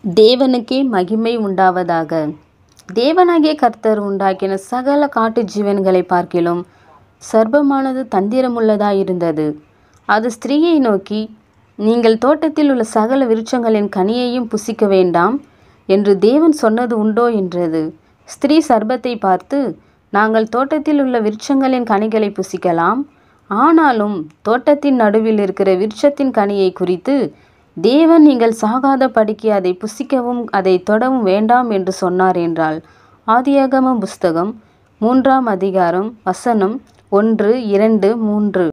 தேவனுக்கே மகிமை உண்டாவதாக தேவனாகிய கர்த்தர் உண்டாக்கின சகல காட்டு ஜீவன்களை பார்க்கிலும் சர்ப்பமானது தந்திரமுள்ளதாயிருந்தது அது ஸ்திரீயை நோக்கி நீங்கள் தோட்டத்தில் உள்ள சகல விருட்சங்களின் கனியையும் புசிக்க வேண்டாம் என்று தேவன் சொன்னது உண்டோ என்றது ஸ்திரீ சர்ப்பத்தை பார்த்து நாங்கள் தோட்டத்தில் உள்ள விருட்சங்களின் கனிகளை புசிக்கலாம் ஆனாலும் தோட்டத்தின் நடுவில் இருக்கிற விருட்சத்தின் கனியை குறித்து தேவன் நீங்கள் சாகாத படிக்கு அதை புசிக்கவும் அதை தொடவும் வேண்டாம் என்று சொன்னார் என்றாள் ஆதியாகமம் புஸ்தகம் மூன்றாம் அதிகாரம் வசனம் ஒன்று இரண்டு மூன்று